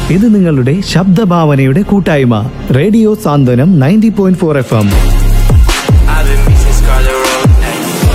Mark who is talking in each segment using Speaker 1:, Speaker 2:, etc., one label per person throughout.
Speaker 1: ഇത് നിങ്ങളുടെ ശബ്ദഭാവനയുടെ കൂട്ടായ്മ radio Santhwanam ninety point four F M
Speaker 2: I've been missing Scarlet Road. Ay.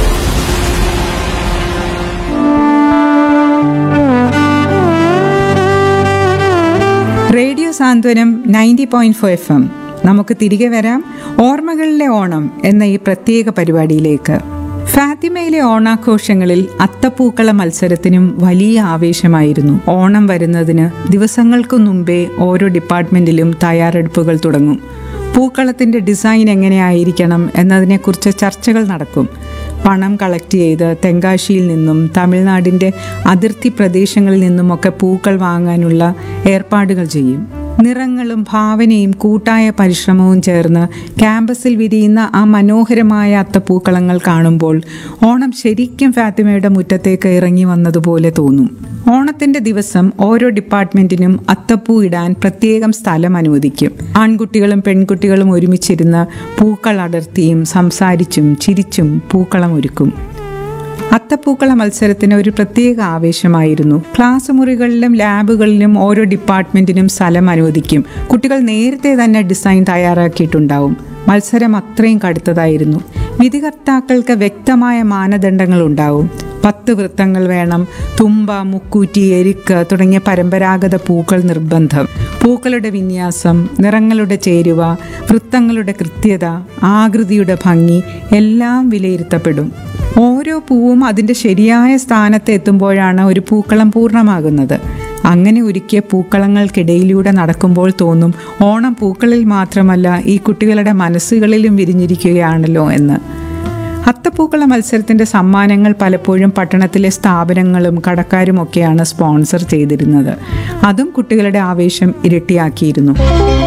Speaker 3: Radio Santhwanam ninety point four F M നമുക്ക് തിരികെ വരാം ഓർമ്മകളിലെ ഓണം എന്ന ഈ പ്രത്യേക പരിപാടിയിലേക്ക് ഫാത്തിമയിലെ ഓണാഘോഷങ്ങളിൽ അത്തപ്പൂക്കള മത്സരത്തിനും വലിയ ആവേശമായിരുന്നു ഓണം വരുന്നതിന് ദിവസങ്ങൾക്കു മുമ്പേ ഓരോ ഡിപ്പാർട്ട്മെന്റിലും തയ്യാറെടുപ്പുകൾ തുടങ്ങും പൂക്കളത്തിന്റെ ഡിസൈൻ എങ്ങനെയായിരിക്കണം എന്നതിനെക്കുറിച്ച് ചർച്ചകൾ നടക്കും പണം കളക്ട് ചെയ്ത് തെങ്കാശിയിൽ നിന്നും തമിഴ്നാടിൻ്റെ അതിർത്തി പ്രദേശങ്ങളിൽ നിന്നുമൊക്കെ പൂക്കൾ വാങ്ങാനുള്ള ഏർപ്പാടുകൾ ചെയ്യും നിറങ്ങളും ഭാവനയും കൂട്ടായ പരിശ്രമവും ചേർന്ന് ക്യാമ്പസിൽ വിരിയുന്ന ആ മനോഹരമായ അത്തപ്പൂക്കളങ്ങൾ കാണുമ്പോൾ ഓണം ശരിക്കും ഫാത്തിമയുടെ മുറ്റത്തേക്ക് ഇറങ്ങി വന്നതുപോലെ തോന്നും ഓണത്തിന്റെ ദിവസം ഓരോ ഡിപ്പാർട്ട്മെന്റിനും അത്തപ്പൂ ഇടാൻ പ്രത്യേകം സ്ഥലം അനുവദിക്കും ആൺകുട്ടികളും പെൺകുട്ടികളും ഒരുമിച്ചിരുന്ന് പൂക്കൾ അടർത്തിയും സംസാരിച്ചും ചിരിച്ചും പൂക്കളം ഒരുക്കും അത്തപ്പൂക്കള മത്സരത്തിന് ഒരു പ്രത്യേക ആവേശമായിരുന്നു ക്ലാസ് മുറികളിലും ലാബുകളിലും ഓരോ ഡിപ്പാർട്ട്മെന്റിനും സ്ഥലം അനുവദിക്കും കുട്ടികൾ നേരത്തെ തന്നെ ഡിസൈൻ തയ്യാറാക്കിയിട്ടുണ്ടാവും മത്സരം അത്രയും കടുത്തതായിരുന്നു വിധികർത്താക്കൾക്ക് വ്യക്തമായ മാനദണ്ഡങ്ങൾ ഉണ്ടാവും പത്ത് വൃത്തങ്ങൾ വേണം തുമ്പ മുക്കൂറ്റി എരിക്ക് തുടങ്ങിയ പരമ്പരാഗത പൂക്കൾ നിർബന്ധം പൂക്കളുടെ വിന്യാസം നിറങ്ങളുടെ ചേരുവ വൃത്തങ്ങളുടെ കൃത്യത ആകൃതിയുടെ ഭംഗി എല്ലാം വിലയിരുത്തപ്പെടും ഓരോ പൂവും അതിൻ്റെ ശരിയായ സ്ഥാനത്ത് എത്തുമ്പോഴാണ് ഒരു പൂക്കളം പൂർണ്ണമാകുന്നത് അങ്ങനെ ഒരുക്കിയ പൂക്കളങ്ങൾക്കിടയിലൂടെ നടക്കുമ്പോൾ തോന്നും ഓണം പൂക്കളിൽ മാത്രമല്ല ഈ കുട്ടികളുടെ മനസ്സുകളിലും വിരിഞ്ഞിരിക്കുകയാണല്ലോ എന്ന് അത്തപ്പൂക്കള മത്സരത്തിന്റെ സമ്മാനങ്ങൾ പലപ്പോഴും പട്ടണത്തിലെ സ്ഥാപനങ്ങളും കടക്കാരും ഒക്കെയാണ് സ്പോൺസർ ചെയ്തിരുന്നത് അതും കുട്ടികളുടെ ആവേശം ഇരട്ടിയാക്കിയിരുന്നു